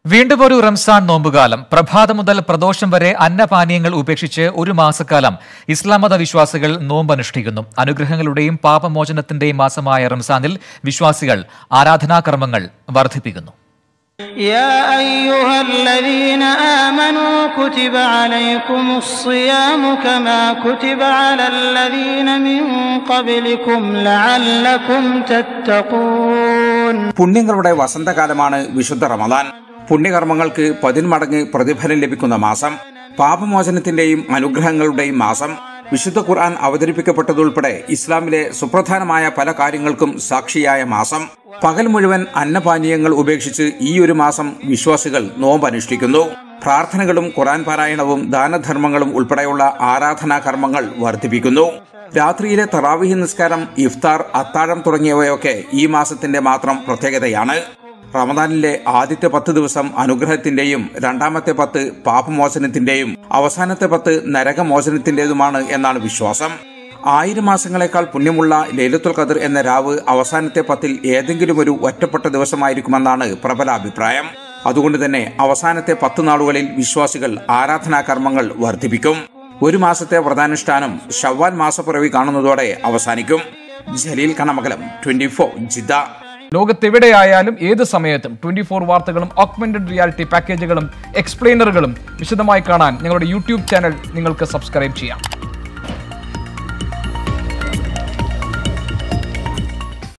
വീണ്ടും ഒരു റംസാൻ നോമ്പുകാലം പ്രഭാതം മുതൽ പ്രദോഷം വരെ അന്നപാനീയങ്ങൾ ഉപേക്ഷിച്ച് ഒരു മാസക്കാലം ഇസ്ലാം മത വിശ്വാസികൾ നോമ്പ് അനുഷ്ഠിക്കുന്നു അനുഗ്രഹങ്ങളുടെയും പാപമോചനത്തിന്റെയും മാസമായ റംസാനിൽ വിശ്വാസികൾ ആരാധനാകർമ്മങ്ങൾ വർദ്ധിപ്പിക്കുന്നു يا أيها الذين آمنوا كتب عليكم الصيام كما كتب على الذين من قبلكم لعلكم تتقون പുണ്യങ്ങളുടെ വസന്തകാലമാണ് വിശുദ്ധ റമദാൻ പുണ്യകർമ്മങ്ങൾക്ക് പതിന്മടങ്ങ് പ്രതിഫലം ലഭിക്കുന്ന മാസം പാപമോചനത്തിന്റെയും അനുഗ്രഹങ്ങളുടെയും മാസം വിശുദ്ധ ഖുർആൻ അവതരിപ്പിക്കപ്പെട്ടതുൾപ്പെടെ ഇസ്ലാമിലെ സുപ്രധാനമായ പല കാര്യങ്ങൾക്കും സാക്ഷിയായ മാസം പകൽ മുഴുവൻ അന്നപാനീയങ്ങൾ ഉപേക്ഷിച്ച് ഈ ഒരു മാസം വിശ്വാസികൾ നോമ്പ് അനുഷ്ഠിക്കുന്നു പ്രാർത്ഥനകളും ഖുറാൻ പാരായണവും ദാനധർമ്മങ്ങളും ഉൾപ്പെടെയുള്ള ആരാധനാ കർമ്മങ്ങൾ വർദ്ധിപ്പിക്കുന്നു രാത്രിയിലെ തറാവിഹി നിസ്കാരം ഇഫ്താർ അത്താഴം തുടങ്ങിയവയൊക്കെ ഈ മാസത്തിന്റെ മാത്രം പ്രത്യേകതയാണ് റമദാനിലെ ആദ്യത്തെ പത്ത് ദിവസം അനുഗ്രഹത്തിന്റെയും രണ്ടാമത്തെ പത്ത് പാപമോചനത്തിന്റെയും അവസാനത്തെ പത്ത് നരകമോചനത്തിന്റേതുമാണ് എന്നാണ് വിശ്വാസം ആയിരം മാസങ്ങളെക്കാൾ പുണ്യമുള്ള ലൈലത്തുൽ ഖദർ എന്ന രാവ് അവസാനത്തെ പത്തിൽ ഏതെങ്കിലും ഒരു ഒറ്റപ്പെട്ട ദിവസമായിരിക്കുമെന്നാണ് പ്രബല അഭിപ്രായം അതുകൊണ്ട് തന്നെ അവസാനത്തെ പത്ത് നാളുകളിൽ വിശ്വാസികൾ ആരാധനാ കർമ്മങ്ങൾ വർദ്ധിപ്പിക്കും ഒരു മാസത്തെ വ്രതാനുഷ്ഠാനം ഷവ്വാൽ മാസപ്പിറവി കാണുന്നതോടെ അവസാനിക്കും ജലീൽ കണമകലം ട്വന്റി ഫോർ ജിദ്ദ ലോകത്തെവിടെയായാലും ഏത് സമയത്തും ട്വന്റി ഫോർ വാർത്തകളും ഓഗ്മെന്റഡ് റിയാലിറ്റി പാക്കേജുകളും എക്സ്പ്ലെയിനറുകളും വിശദമായി കാണാൻ ഞങ്ങളുടെ യൂട്യൂബ് ചാനൽ നിങ്ങൾക്ക് സബ്സ്ക്രൈബ് ചെയ്യാം